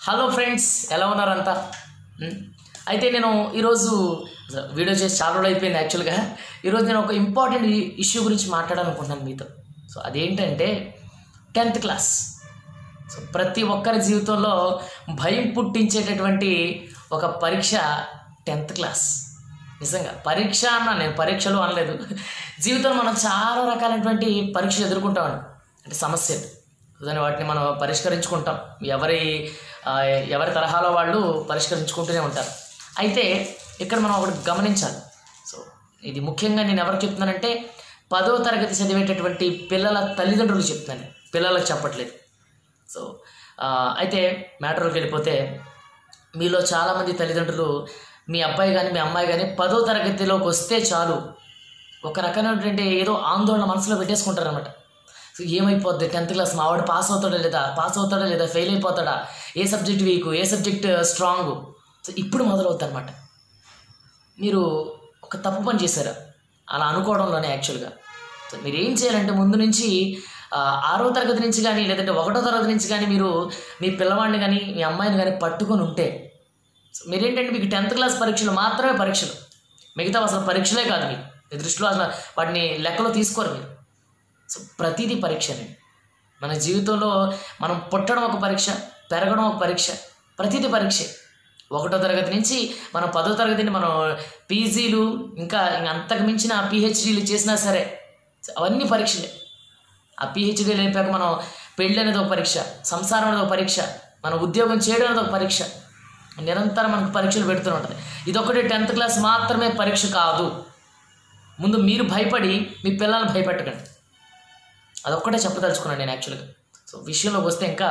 hello friends ఎలా ఉన్నారంతా ఉమ్, అయితే నేను ఈరోజు వీడియో చేసి చాలా రోజులు అయిపోయింది యాక్చువల్గా ఈరోజు నేను ఒక ఇంపార్టెంట్ ఇష్యూ గురించి మాట్లాడాలనుకుంటున్నాను మీతో సో అదేంటంటే టెన్త్ క్లాస్ సో ప్రతి ఒక్కరి జీవితంలో భయం పుట్టించేటటువంటి ఒక పరీక్ష టెన్త్ క్లాస్ నిజంగా పరీక్ష అన్న నేను పరీక్షలు అనలేదు జీవితంలో మనం చాలా రకాలైనటువంటి పరీక్షలు ఎదుర్కొంటామండి అంటే సమస్యలు దాన్ని వాటిని మనం పరిష్కరించుకుంటాం ఎవరి ఆ, ఎవరి తరహాలో వాళ్ళు పరిష్కరించుకుంటూనే ఉంటారు అయితే ఇక్కడ మనం ఒకటి గమనించాలి సో ఇది ముఖ్యంగా నేను ఎవరికి చెప్తున్నానంటే పదో తరగతి చదివేటటువంటి పిల్లల తల్లిదండ్రులు చెప్తున్నాను పిల్లలకు చెప్పట్లేదు సో ఆ, అయితే మ్యాటర్లోకి వెళ్ళిపోతే మీలో చాలామంది తల్లిదండ్రులు మీ అబ్బాయి కానీ మీ అమ్మాయి కానీ పదో తరగతిలోకి వస్తే చాలు ఒక రకమైనటువంటి ఏదో ఆందోళన మనసులో పెట్టేసుకుంటారనమాట సో ఏమైపోద్ది టెన్త్ క్లాస్ మా వాడు పాస్ అవుతాడా లేదా పాస్ అవుతాడా లేదా ఫెయిల్ అయిపోతాడా ఏ సబ్జెక్ట్ వీక్ ఏ సబ్జెక్ట్ స్ట్రాంగ్ సో ఇప్పుడు మొదలవుద్ది అనమాట మీరు ఒక తప్పు పని చేశారా అలా అనుకోవడంలోనే యాక్చువల్గా సో మీరు ఏం చేయాలంటే ముందు నుంచి ఆ, ఆరో తరగతి నుంచి కానీ లేదంటే ఒకటో తరగతి నుంచి కానీ మీరు మీ పిల్లవాడిని కానీ మీ అమ్మాయిని కానీ పట్టుకొని ఉంటే సో మీరేంటంటే మీకు టెన్త్ క్లాస్ పరీక్షలు మాత్రమే పరీక్షలు మిగతా అసలు పరీక్షలే కాదు మీకు మీ దృష్టిలో అసలు వాటిని లెక్కలో తీసుకోరు మీరు సో ప్రతిదీ పరీక్షనే మన జీవితంలో మనం పుట్టడం ఒక పరీక్ష పెరగడం ఒక పరీక్ష ప్రతిదీ పరీక్షే ఒకటో తరగతి నుంచి మనం పదో తరగతిని మనం పీజీలు ఇంకా ఇంక అంతకు మించిన పిహెచ్డీలు చేసినా సరే అవన్నీ పరీక్షలే ఆ పిహెచ్డీలు అయిపోయాక మనం పెళ్ళి అనేది ఒక పరీక్ష సంసారం అనేది ఒక పరీక్ష మన ఉద్యోగం చేయడం అనేది ఒక పరీక్ష నిరంతరం మనకు పరీక్షలు పెడుతూనే ఉంటుంది ఇదొకటి టెన్త్ క్లాస్ మాత్రమే పరీక్ష కాదు ముందు మీరు భయపడి మీ పిల్లల్ని భయపెట్టకండి అదొక్కటే చెప్పదలుచుకున్నాను నేను యాక్చువల్గా సో విషయంలోకి వస్తే ఇంకా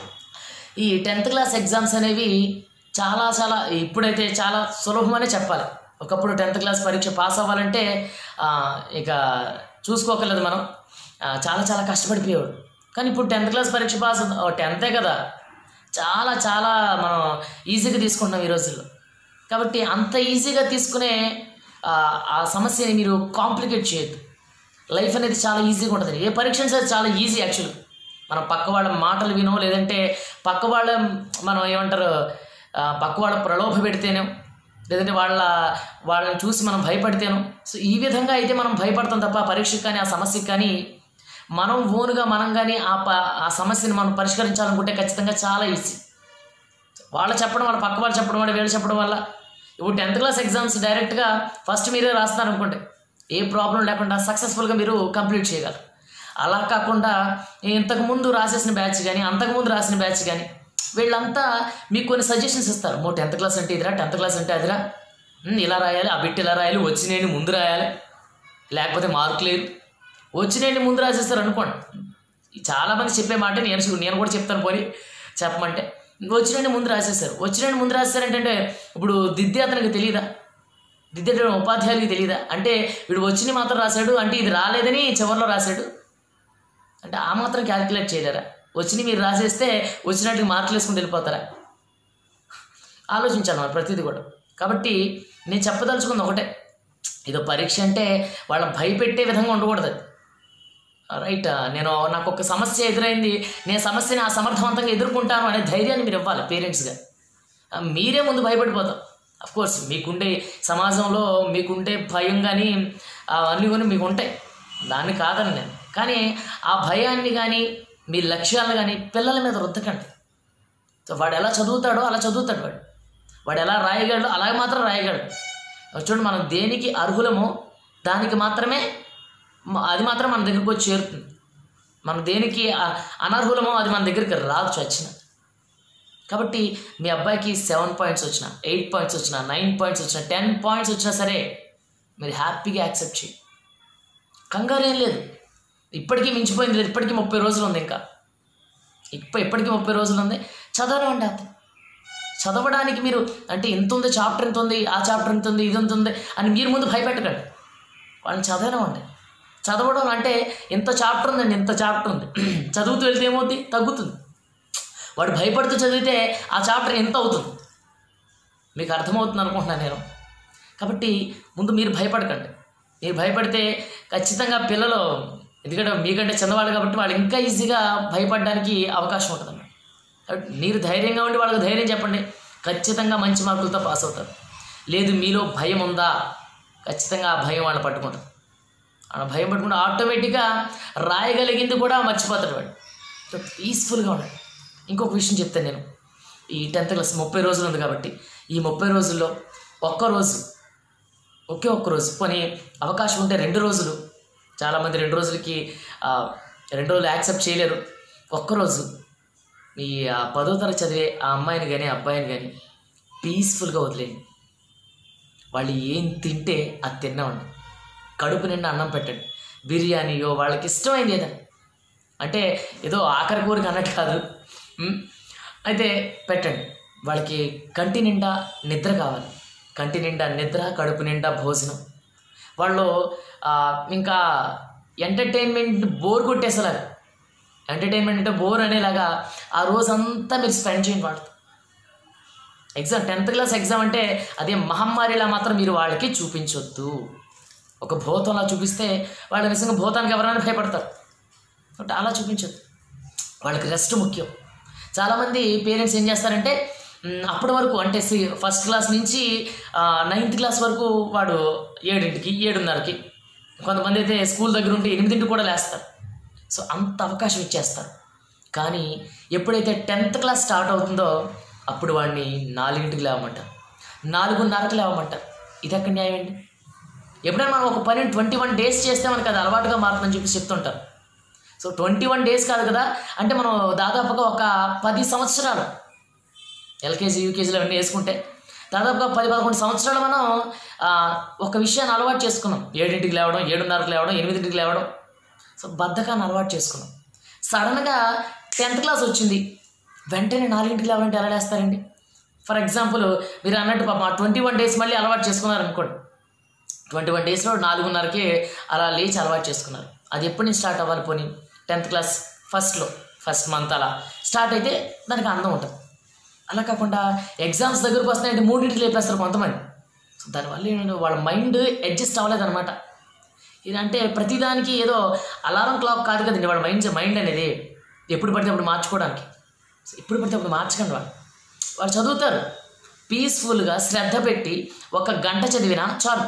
ఈ టెన్త్ క్లాస్ ఎగ్జామ్స్ అనేవి చాలా చాలా ఇప్పుడైతే చాలా సులభమనే చెప్పాలి ఒకప్పుడు టెన్త్ క్లాస్ పరీక్ష పాస్ అవ్వాలంటే ఆ, ఇక చూసుకోకర్లేదు మనం ఆ, చాలా చాలా కష్టపడిపోయేవాడు కానీ ఇప్పుడు టెన్త్ క్లాస్ పరీక్ష పాస్ టెన్తే కదా చాలా చాలా మనం ఈజీగా తీసుకుంటున్నాం ఈ రోజుల్లో కాబట్టి అంత ఈజీగా తీసుకునే ఆ, ఆ సమస్యని మీరు కాంప్లికేట్ చేయొద్దు లైఫ్ అనేది చాలా ఈజీగా ఉంటుంది ఏ పరీక్ష అయినా సరే చాలా ఈజీ యాక్చువల్ మనం పక్క వాళ్ళ మాటలు వినో లేదంటే పక్క వాళ్ళ మనం ఏమంటారు ఆ, పక్క వాళ్ళ ప్రలోభ పెడితేనే లేదంటే వాళ్ళ వాళ్ళని చూసి మనం భయపడితేనో సో ఈ విధంగా అయితే మనం భయపడతాం తప్ప ఆ పరీక్షకు కానీ ఆ సమస్యకి కానీ మనం ఓనుగా మనం కానీ ఆ ప ఆ సమస్యని మనం పరిష్కరించాలనుకుంటే ఖచ్చితంగా చాలా ఈజీ వాళ్ళు చెప్పడం వల్ల పక్క వాళ్ళు చెప్పడం వల్ల వీళ్ళు చెప్పడం వల్ల ఇప్పుడు టెన్త్ క్లాస్ ఎగ్జామ్స్ డైరెక్ట్గా ఫస్ట్ మీరే రాస్తారు అనుకోండి ఏ ప్రాబ్లం లేకుండా సక్సెస్ఫుల్గా మీరు కంప్లీట్ చేయగలరు అలా కాకుండా ఇంతకు ముందు రాసేసిన బ్యాచ్ కానీ అంతకుముందు రాసిన బ్యాచ్ కానీ వీళ్ళంతా మీకు కొన్ని సజెషన్స్ ఇస్తారు మో టెన్త్ క్లాస్ అంటే ఇదిరా టెన్త్ క్లాస్ అంటే అదిరా ఉమ్, ఇలా రాయాలి ఆ బిట్ ఇలా రాయాలి వచ్చినాయని ముందు రాయాలి లేకపోతే మార్కు లేదు వచ్చినాయని ముందు రాసేస్తారు అనుకోండి చాలామంది చెప్పే మాట నేను నేను కూడా చెప్తాను పోయి చెప్పమంటే వచ్చినండి ముందు రాసేస్తారు వచ్చినండి ముందు రాసేసారంటే ఇప్పుడు దిద్దే అతనికి తెలియదా దిద్దేటప్పుడు ఉపాధ్యాయులకి తెలియదా అంటే వీడు వచ్చిన మాత్రం రాశాడు అంటే ఇది రాలేదని చివరిలో రాశాడు అంటే ఆ మాత్రం క్యాలిక్యులేట్ చేయలేరా వచ్చిన మీరు రాసేస్తే వచ్చినట్టుగా మార్కులు వేసుకుని వెళ్ళిపోతారా ఆలోచించాలి మరి ప్రతిదీ కూడా కాబట్టి నేను చెప్పదలుచుకుంది ఒకటే ఇదో పరీక్ష అంటే వాళ్ళ భయపెట్టే విధంగా ఉండకూడదు అది రైట్ నేను నాకు ఒక సమస్య ఎదురైంది నేను సమస్యని ఆ సమర్థవంతంగా ఎదుర్కొంటాను అనే ధైర్యాన్ని మీరు ఇవ్వాలి పేరెంట్స్గా ఆ, మీరే ముందు భయపడిపోతాం అఫ్ కోర్స్ మీకుండే సమాజంలో మీకుండే భయం కానీ అవన్నీ కూడా మీకు ఉంటాయి దాన్ని కాదని నేను కానీ ఆ భయాన్ని కానీ మీ లక్ష్యాలను కానీ పిల్లల మీద రుద్దకండి సో వాడు ఎలా చదువుతాడో అలా చదువుతాడు వాడు వాడు ఎలా రాయగలడో అలాగే మాత్రం రాయగలడు చూడండి మనం దేనికి అర్హులమో దానికి మాత్రమే మ- అది మాత్రం మన దగ్గరికి వచ్చి చేరుతుంది మనం దేనికి అ- అనర్హులమో అది మన దగ్గరికి రాదు చచ్చిన కాబట్టి మీ అబ్బాయికి సెవెన్ పాయింట్స్ వచ్చిన ఎయిట్ పాయింట్స్ వచ్చిన నైన్ పాయింట్స్ వచ్చిన టెన్ పాయింట్స్ వచ్చినా సరే మీరు హ్యాపీగా యాక్సెప్ట్ చేయి కంగారు ఏం లేదు ఇప్పటికీ మించిపోయింది లేదు ఇప్పటికీ ముప్పై రోజులు ఉంది ఇంకా ఇప్పుడు ఇప్పటికీ ముప్పై రోజులు ఉంది చదవనివ్వండి అతను చదవడానికి మీరు అంటే ఇంత ఉంది చాప్టర్ ఇంత ఉంది ఆ చాప్టర్ ఇంత ఉంది ఇది ఇంత ఉంది అని మీరు ముందు భయపెట్టకండి వాళ్ళని చదవనివ్వండి చదవడం అంటే ఇంత చాప్టర్ ఉందండి ఇంత చాప్టర్ ఉంది చదువుతూ వెళ్తే ఏమవుద్ది తగ్గుతుంది వాడు భయపడుతూ చదివితే ఆ చాప్టర్ ఎంత అవుతుంది మీకు అర్థమవుతుంది అనుకుంటున్నాను నేను కాబట్టి ముందు మీరు భయపడకండి మీరు భయపడితే ఖచ్చితంగా పిల్లలు ఎందుకంటే మీకంటే చిన్నవాళ్ళు కాబట్టి వాళ్ళు ఇంకా ఈజీగా భయపడడానికి అవకాశం ఉంటుంది మీరు ధైర్యంగా ఉండి వాళ్ళకి ధైర్యం చెప్పండి ఖచ్చితంగా మంచి మార్కులతో పాస్ అవుతారు లేదు మీలో భయం ఉందా ఖచ్చితంగా ఆ భయం వాళ్ళని పట్టుకుంటారు ఆ భయం పట్టుకుంటే ఆటోమేటిక్గా రాయగలిగింది కూడా మర్చిపోతాడు వాడు సో పీస్ఫుల్గా ఉండండి ఇంకొక విషయం చెప్తాను నేను ఈ టెన్త్ క్లాస్ ముప్పై రోజులు ఉంది కాబట్టి ఈ ముప్పై రోజుల్లో ఒక్క రోజు ఒకే ఒక్క రోజు పోనీ అవకాశం ఉంటే రెండు రోజులు చాలామంది రెండు రోజులకి ఆ, రెండు రోజులు యాక్సెప్ట్ చేయలేరు ఒక్కరోజు మీ ఆ పదో తరగతి చదివే ఆ అమ్మాయిని కానీ అబ్బాయిని కానీ పీస్ఫుల్గా వదిలేయండి వాళ్ళు ఏం తింటే అది తిన్నామండి కడుపు నిండా అన్నం పెట్టండి బిర్యానీయో వాళ్ళకి ఇష్టమైంది ఏదైనా అంటే ఏదో ఆఖరి కోరిక అన్నట్టు కాదు ఉమ్, అయితే పెట్టండి వాళ్ళకి కంటి నిండా నిద్ర కావాలి కంటి నిండా నిద్ర కడుపు నిండా భోజనం వాళ్ళు ఆ, ఇంకా ఎంటర్టైన్మెంట్ బోర్ కొట్టేసేలాగా ఎంటర్టైన్మెంట్ అంటే బోర్ అనేలాగా ఆ రోజంతా మీరు స్పెండ్ చేయండి వాళ్ళతో ఎగ్జామ్ టెన్త్ క్లాస్ ఎగ్జామ్ అంటే అదే మహమ్మారిలా మాత్రం మీరు వాళ్ళకి చూపించొద్దు ఒక భూతంలా చూపిస్తే వాళ్ళు నిజంగా భూతానికి ఎవరైనా భయపడతారు కాబట్టి అలా చూపించొద్దు వాళ్ళకి రెస్ట్ ముఖ్యం చాలామంది పేరెంట్స్ ఏం చేస్తారంటే మ్, అప్పటి వరకు అంటే ఫస్ట్ క్లాస్ నుంచి నైన్త్ క్లాస్ వరకు వాడు ఏడింటికి ఏడున్నరకి కొంతమంది అయితే స్కూల్ దగ్గర ఉంటే ఎనిమిదింటికి కూడా లేస్తారు సో అంత అవకాశం ఇచ్చేస్తారు కానీ ఎప్పుడైతే టెన్త్ క్లాస్ స్టార్ట్ అవుతుందో అప్పుడు వాడిని నాలుగింటికి లేవమంటారు నాలుగున్నరకు లేవమంటారు ఇది ఎక్కడ న్యాయం అండి ఎప్పుడైనా మనం ఒక పని ట్వంటీ వన్ డేస్ చేస్తే మనకు అది అలవాటుగా మారుతుందని చెప్పి చెప్తుంటారు సో ట్వంటీ వన్ డేస్ కాదు కదా అంటే మనం దాదాపుగా ఒక పది సంవత్సరాలు ఎల్కేజీ యూకేజీలో అవన్నీ వేసుకుంటే దాదాపుగా పది పదకొండు సంవత్సరాలు మనం ఆ, ఒక విషయాన్ని అలవాటు చేసుకున్నాం ఏడింటికి లేవడం ఏడున్నరకు లేవడం ఎనిమిదింటికి లేవడం సో బద్ధకాన్ని అలవాటు చేసుకున్నాం సడన్గా టెన్త్ క్లాస్ వచ్చింది వెంటనే నాలుగింటికి లేవాలంటే ఎలా లేస్తారండి ఫర్ ఎగ్జాంపుల్ మీరు అన్నట్టు పాప ట్వంటీ వన్ డేస్ మళ్ళీ అలవాటు చేసుకున్నారు అనుకోండి ట్వంటీ వన్ డేస్లో నాలుగున్నరకి అలా లేచి అలవాటు చేసుకున్నారు అది ఎప్పటి నుంచి స్టార్ట్ అవ్వాలి పోనీ టెన్త్ క్లాస్ ఫస్ట్లో ఫస్ట్ మంత్ అలా స్టార్ట్ అయితే దానికి అందం ఉంటుంది అలా కాకుండా ఎగ్జామ్స్ దగ్గరకు వస్తాయంటే మూడింటికి లేపేస్తారు కొంతమంది సో దానివల్ల ఏంటంటే వాళ్ళ మైండ్ అడ్జస్ట్ అవ్వలేదన్నమాట ఇదంటే ప్రతిదానికి ఏదో అలారం క్లాక్ కాదు కదండి వాళ్ళ మైండ్ మైండ్ అనేది ఎప్పుడు పడితే అప్పుడు మార్చుకోవడానికి సో ఎప్పుడు పడితే అప్పుడు మార్చకండి వాళ్ళు వాళ్ళు చదువుతారు పీస్ఫుల్గా శ్రద్ధ పెట్టి ఒక గంట చదివినా చాలు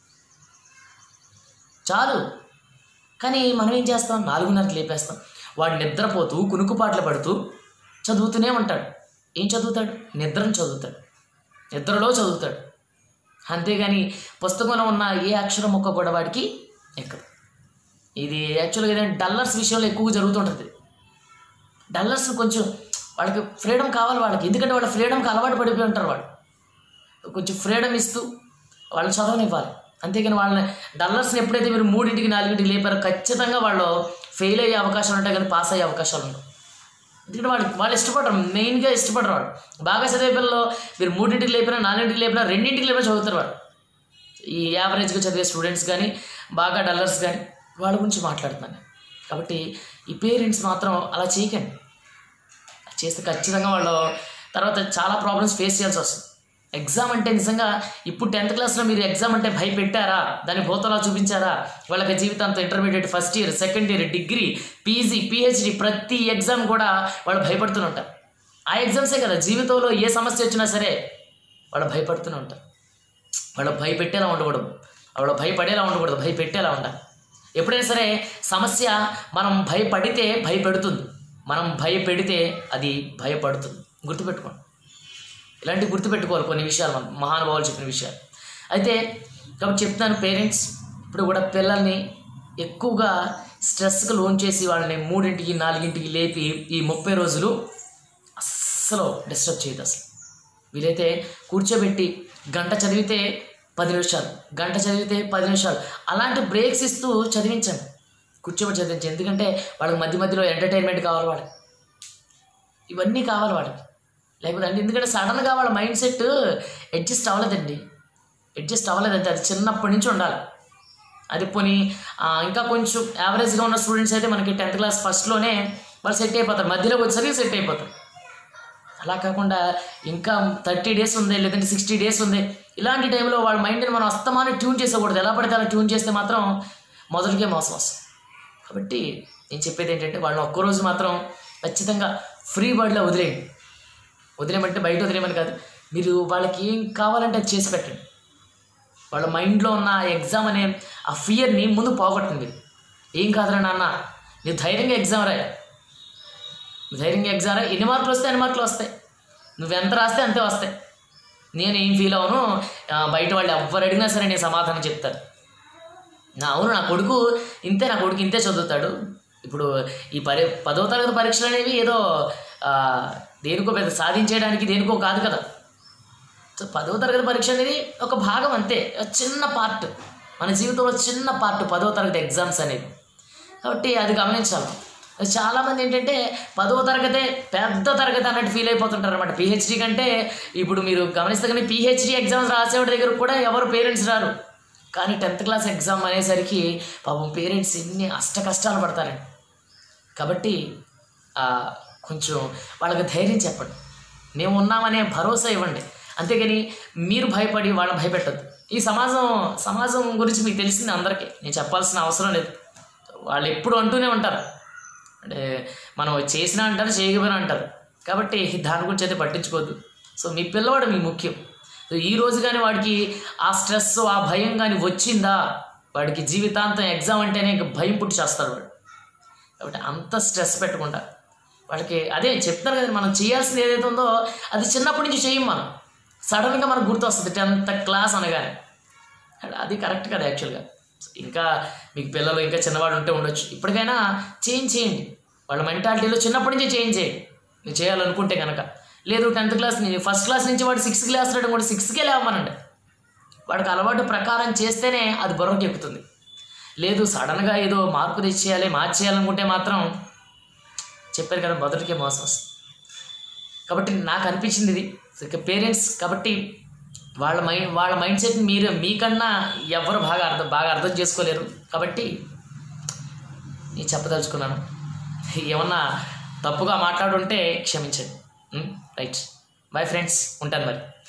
చాలు కానీ మనం ఏం చేస్తాం నాలుగున్నరకి లేపేస్తాం వాడు నిద్రపోతూ కునుకుపాట్లు పడుతూ చదువుతూనే ఉంటాడు ఏం చదువుతాడు నిద్రను చదువుతాడు నిద్రలో చదువుతాడు అంతేగాని పుస్తకంలో ఉన్న ఏ అక్షరం మొక్క కూడా వాడికి ఎక్కదు ఇది యాక్చువల్గా ఏదైనా డల్లర్స్ విషయంలో ఎక్కువగా జరుగుతుంటుంది డల్లర్స్ కొంచెం వాళ్ళకి ఫ్రీడమ్ కావాలి వాళ్ళకి ఎందుకంటే వాళ్ళ ఫ్రీడమ్కి అలవాటు పడిపోయి ఉంటారు వాళ్ళు కొంచెం ఫ్రీడమ్ ఇస్తూ వాళ్ళు చదవనివ్వాలి అంతేగాని వాళ్ళని డల్లర్స్ని ఎప్పుడైతే మీరు మూడింటికి నాలుగింటికి లేపారో ఖచ్చితంగా వాళ్ళు ఫెయిల్ అయ్యే అవకాశాలు ఉంటాయి కానీ పాస్ అయ్యే అవకాశాలు ఉండవు ఎందుకంటే వాళ్ళు వాళ్ళు ఇష్టపడరు మెయిన్గా ఇష్టపడరు వాళ్ళు బాగా చదివే పిల్లలు మీరు మూడింటికి లేపినా నాలుగింటికి లేపినా రెండింటికి లేపినా చదువుతారు వాళ్ళు ఈ యావరేజ్గా చదివే స్టూడెంట్స్ కానీ బాగా డల్లర్స్ కానీ వాళ్ళ గురించి మాట్లాడుతున్నాను కాబట్టి ఈ పేరెంట్స్ మాత్రం అలా చేయకండి చేస్తే ఖచ్చితంగా వాళ్ళు తర్వాత చాలా ప్రాబ్లమ్స్ ఫేస్ చేయాల్సి వస్తుంది ఎగ్జామ్ అంటే నిజంగా ఇప్పుడు టెన్త్ క్లాస్లో మీరు ఎగ్జామ్ అంటే భయపెట్టారా దాని భూతలా చూపించారా వాళ్ళకి జీవితాంతం intermediate first year second year degree PG PhD ప్రతి ఎగ్జామ్ కూడా వాళ్ళు భయపడుతూనే ఉంటారు ఆ ఎగ్జామ్సే కదా జీవితంలో ఏ సమస్య వచ్చినా సరే వాళ్ళు భయపడుతూనే ఉంటారు వాళ్ళు భయపెట్టేలా ఉండకూడదు వాళ్ళు భయపడేలా ఉండకూడదు భయపెట్టేలా ఉండాలి ఎప్పుడైనా సరే సమస్య మనం భయపడితే భయపెడుతుంది మనం భయపెడితే అది భయపడుతుంది గుర్తుపెట్టుకోండి ఇలాంటివి గుర్తుపెట్టుకోవాలి కొన్ని విషయాలు మనం మహానుభావులు చెప్పిన విషయాలు అయితే కాబట్టి చెప్తాను పేరెంట్స్ ఇప్పుడు కూడా పిల్లల్ని ఎక్కువగా స్ట్రెస్కి లోన్ చేసి వాళ్ళని మూడింటికి నాలుగింటికి లేపి ఈ ముప్పై రోజులు అస్సలు డిస్టర్బ్ చేయదు అసలు వీలైతే కూర్చోబెట్టి గంట చదివితే పది నిమిషాలు గంట చదివితే పది నిమిషాలు అలాంటి బ్రేక్స్ ఇస్తూ చదివించండి కూర్చోబెట్టి చదివించండి ఎందుకంటే వాళ్ళకి మధ్య మధ్యలో ఎంటర్టైన్మెంట్ కావాలి వాళ్ళకి ఇవన్నీ కావాలి వాళ్ళకి లేకపోతే అంటే ఎందుకంటే సడన్గా వాళ్ళ మైండ్ సెట్ అడ్జస్ట్ అవ్వలేదండి అడ్జస్ట్ అవ్వలేదంటే అది చిన్నప్పటి నుంచి ఉండాలి అది పోనీ ఆ, ఇంకా కొంచెం యావరేజ్గా ఉన్న స్టూడెంట్స్ అయితే మనకి టెన్త్ క్లాస్ ఫస్ట్లోనే వాళ్ళు సెట్ అయిపోతారు మధ్యలోకి వచ్చేసరికి సెట్ అయిపోతారు అలా కాకుండా ఇంకా థర్టీ డేస్ ఉంది లేదంటే సిక్స్టీ డేస్ ఉంది ఇలాంటి టైంలో వాళ్ళ మైండ్ని మనం అస్తమానం ట్యూన్ చేసేకూడదు ఎలా పడితే అలా ట్యూన్ చేస్తే మాత్రం మొదటికే మోసం వస్తుంది కాబట్టి నేను చెప్పేది ఏంటంటే వాళ్ళని ఒక్కరోజు మాత్రం ఖచ్చితంగా ఫ్రీ బర్డ్లో వదిలేయండి వదిలేయమంటే బయట వదిలేయమని కాదు మీరు వాళ్ళకి ఏం కావాలంటే అది చేసి పెట్టండి వాళ్ళ మైండ్లో ఉన్న ఆ ఎగ్జామ్ అనే ఆ ఫియర్ని ముందు పోగొట్టండి ఏం కాదురా నాన్న నువ్వు ధైర్యంగా ఎగ్జామ్ రాయి నువ్వు ధైర్యంగా ఎగ్జామ్ రాయి ఎన్ని మార్కులు వస్తే అన్ని మార్కులు వస్తాయి నువ్వు ఎంత రాస్తే అంతే వస్తాయి నేను ఏం ఫీల్ అవను ఆ, బయట వాళ్ళు ఎవ్వరు అడిగినా సరే నేను సమాధానం చెప్తాను నా అవును నా కొడుకు ఇంతే నా కొడుకు ఇంతే చదువుతాడు ఇప్పుడు ఈ పరి పదో తరగతి పరీక్షలు అనేవి ఏదో ఆ, దేనికో పెద్ద సాధించేయడానికి దేనికో కాదు కదా సో పదో తరగతి పరీక్ష అనేది ఒక భాగం అంతే ఒక చిన్న పార్ట్ మన జీవితంలో చిన్న పార్ట్ పదో తరగతి ఎగ్జామ్స్ అనేది కాబట్టి అది గమనించాలి చాలామంది ఏంటంటే పదవ తరగతే పెద్ద తరగతి అన్నట్టు ఫీల్ అయిపోతుంటారు అనమాట పిహెచ్డి కంటే ఇప్పుడు మీరు గమనిస్తే కానీ పిహెచ్డి ఎగ్జామ్స్ రాసేవాడి దగ్గర కూడా ఎవరు పేరెంట్స్ రారు కానీ టెన్త్ క్లాస్ ఎగ్జామ్ అనేసరికి పాపం పేరెంట్స్ ఎన్ని అష్ట కష్టాలు పడతారండి కాబట్టి ఆ, కొంచెం వాళ్ళకి ధైర్యం చెప్పండి మేము ఉన్నామనే భరోసా ఇవ్వండి అంతేగాని మీరు భయపడి వాళ్ళని భయపెట్టద్దు ఈ సమాజం సమాజం గురించి మీకు తెలిసింది అందరికీ నేను చెప్పాల్సిన అవసరం లేదు వాళ్ళు ఎప్పుడు అంటూనే ఉంటారు అంటే మనం చేసినా అంటారు చేయకపోయినా అంటారు కాబట్టి దాని గురించి అయితే పట్టించుకోవద్దు సో మీ పిల్లవాడు మీ ముఖ్యం సో ఈ రోజు కానీ వాడికి ఆ స్ట్రెస్ ఆ భయం కానీ వచ్చిందా వాడికి జీవితాంతం ఎగ్జామ్ అంటేనే ఇంక భయం పుట్టి చేస్తాడు వాడు కాబట్టి అంత స్ట్రెస్ పెట్టకుండా వాళ్ళకి అదే చెప్తాను కదా మనం చేయాల్సింది ఏదైతే ఉందో అది చిన్నప్పటి నుంచి చేయం మనం సడన్గా మనకు గుర్తు వస్తుంది టెన్త్ క్లాస్ అనగానే అది కరెక్ట్ కదా యాక్చువల్గా ఇంకా మీకు పిల్లలు ఇంకా చిన్నవాడు ఉంటే ఉండొచ్చు ఇప్పటికైనా చేంజ్ చేయండి వాళ్ళ మెంటాలిటీలో చిన్నప్పటి నుంచి చేంజ్ చేయండి మీరు చేయాలనుకుంటే కనుక లేదు టెన్త్ క్లాస్ నుంచి ఫస్ట్ క్లాస్ నుంచి వాడు సిక్స్త్ క్లాస్ రావడం కూడా సిక్స్త్కే లేవమనండి వాడికి అలవాటు ప్రకారం చేస్తేనే అది బుర్రకి ఎక్కుతుంది లేదు సడన్గా ఏదో మార్పు తెచ్చేయాలి మార్చేయాలనుకుంటే మాత్రం చెప్పారు కదా మొదటికే మోసం వస్తుంది కాబట్టి నాకు అనిపించింది ఇది ఇక పేరెంట్స్ కాబట్టి వాళ్ళ మైండ్ వాళ్ళ మైండ్ సెట్ మీరు మీకన్నా ఎవరు బాగా అర్థం బాగా అర్థం చేసుకోలేరు కాబట్టి నేను చెప్పదలుచుకున్నాను ఏమన్నా తప్పుగా మాట్లాడుంటే క్షమించండి రైట్ బాయ్ ఫ్రెండ్స్ ఉంటాను మరి